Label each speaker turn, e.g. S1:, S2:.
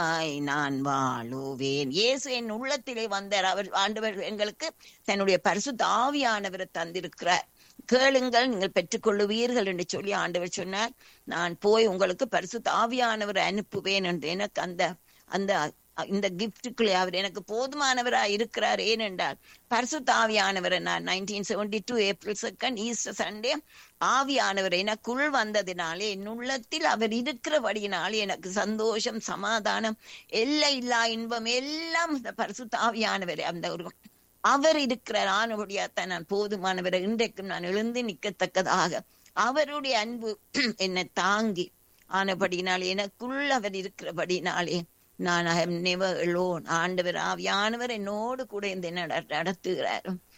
S1: ஆய் நான் வாழுவேன் இயேசு என் உள்ளத்திலே வந்தார் அவர் ஆண்டவர் எங்களுக்கு தன்னுடைய பரிசுத்த ஆவியானவரை தந்திருக்கிறார் கேளுங்கள் நீங்கள் பெற்றுக்கொள்ளுவீர்கள் என்று சொல்லி ஆண்டவர் சொன்னார் நான் போய் உங்களுக்கு பரிசுத்த ஆவியானவரை அனுப்புவேன் என்று எனக்கு அந்த அந்த இந்த கிஃப்டுக்குள்ளே அவர் எனக்கு போதுமானவராய் இருக்கிறார் ஏனென்றால் பரிசுத்த ஆவியானவரை நான் nineteen seventy two April second Easter Sunday ஆவியானவர் எனக்குள் வந்ததினாலே என் உள்ளத்தில் அவர் இருக்கிறபடியினாலே எனக்கு சந்தோஷம் சமாதானம் எல்லை இல்லா இன்பம் எல்லாம் இந்த பரிசுத்த ஆவியானவரை அந்த ஒரு அவர் இருக்கிறார் ஆனபடியாத்தான் நான் போதுமானவரை இன்றைக்கும் நான் எழுந்து நிற்கத்தக்கதாக அவருடைய அன்பு என்னை தாங்கி ஆனபடினாலே எனக்குள் அவர் இருக்கிறபடினாலே நான் ஐ நெவர் alone ஆண்டவர் ஆவியானவர் என்னோடு கூட இந்த நட- நடத்துகிறார்